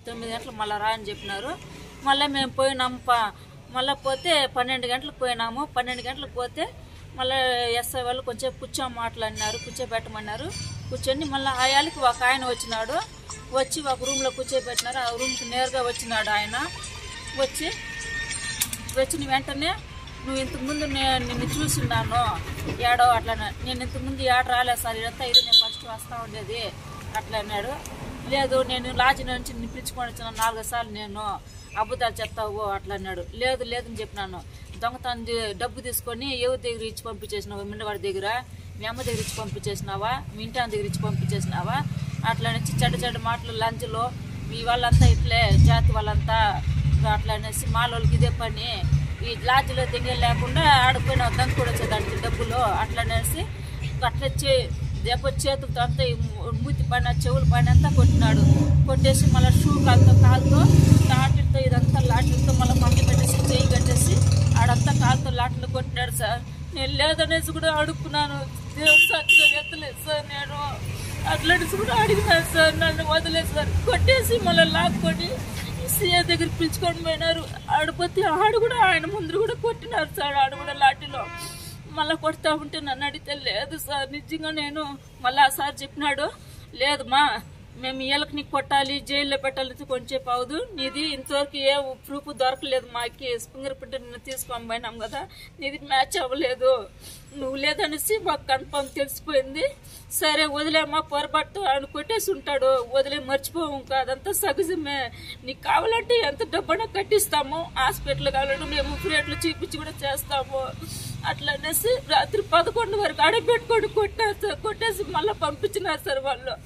తొమ్మిది గంటలకు మళ్ళీ రా అని చెప్పినారు మళ్ళీ మేము పోయినాము ప మళ్ళీ పోతే పన్నెండు గంటలకు పోయినాము పన్నెండు గంటలకు పోతే మళ్ళీ ఎస్ఐ వాళ్ళు కొంచెం కూర్చో మాట్లాడినారు కూర్చోబెట్టమన్నారు కూర్చొని మళ్ళీ ఆయాలకి ఒక ఆయన వచ్చినాడు వచ్చి ఒక రూమ్లో కూర్చోబెట్టినారు ఆ రూమ్కి నేరుగా వచ్చినాడు ఆయన వచ్చి వచ్చిన వెంటనే నువ్వు ఇంతకుముందు నేను నిన్ను చూసిన్నాను ఏడో అట్లా అన్నా- నేను ఇంతకుముందు ఏడ రాలేదు సార్ ఇదంతా ఇది నేను ఫస్ట్ వస్తూ ఉండేది అట్లా అన్నాడు లేదు నేను లాడ్జి నుంచి నిన్ను పిలుచుకొని వచ్చిన నాలుగు సార్లు నేను అబద్ధాలు చెప్తావు అట్లా అన్నాడు లేదు లేదని చెప్పినాను దొంగతనం చే- డబ్బు తీసుకొని ఎవరి దగ్గర ఇచ్చి పంపించేసినావు మిన్నవాడి దగ్గర మీ అమ్మ దగ్గర ఇచ్చి పంపించేసినావా మీ ఇంటి ఆమె దగ్గర ఇచ్చి పంపించేసినావా అట్లా నుంచి చెడ్డ చెడ్డ మాటలు లంచ్లో మీ వాళ్ళంతా ఇట్లే జాతి వాళ్ళంతా అట్లా అనేసి మాలోళ్ళకి ఇదే పని ఈ లాడ్జిలో దిగే లేకుండా ఆడిపోయిన వద్దని కూడా వచ్చేదానికి డబ్బులు అట్లా అనేసి అట్లా చే దెబ్బ చేతులతో అంతా ఈ ము- మూతి పైన చెవుల పైన అంతా కొట్టినాడు కొట్టేసి మళ్ళీ షూ కాలుతో కాలుతో లాటిలతో ఇదంతా లాటిలతో మళ్ళీ పంపి పెట్టేసి చేయి కట్టేసి ఆడంతా కాలుతో లాటిలు కొట్టినాడు సార్ నేను లేదనేసి కూడా అడుక్కున్నాను దేవుడు సత్యం ఎత్తలేదు సార్ నేను అట్లనేసి కూడా అడిగినాను సార్ నన్ను వదిలేదు సార్ కొట్టేసి మళ్ళీ లాక్కొని సీఏ దగ్గర పిలుచుకొని పోయినారు ఆడిపోతే ఆడు కూడా ఆయన ముందు కూడా కొట్టినారు సార్ ఆడు కూడా లాఠీలో మళ్ళీ కొడతా ఉంటే నన్ను అడిగితే లేదు సార్ నిజంగా నేను మళ్ళీ ఆ సార్ చెప్పినాడు లేదు మా మేము వీళ్ళకి నీకు కొట్టాలి జైల్లో పెట్టాలి కొంచెం అవదు నీది ఇంతవరకు ఏ ప్రూఫ్ దొరకలేదు మాకి ఫింగర్ ప్రింట్ నిన్ను తీసుకొని పోయినాం కదా నీది మ్యాచ్ అవ్వలేదు నువ్వు లేదనేసి మాకు కన్ఫర్మ్ తెలిసిపోయింది సరే వదిలేమ్మా పొరపాటు ఆయన కొట్టేసి ఉంటాడు వదిలే మర్చిపోము ఇంకా అదంతా సహజమే నీకు కావాలంటే ఎంత డబ్బునా కట్టిస్తాము హాస్పిటల్ కావాలంటే మేము ఫ్రీట్లు చూపించి కూడా చేస్తాము అట్లా అనేసి రాత్రి పదకొండు వరకు ఆడబెట్టుకొని కొట్టారు సార్ కొట్టేసి మళ్ళీ పంపించినారు సార్ వాళ్ళు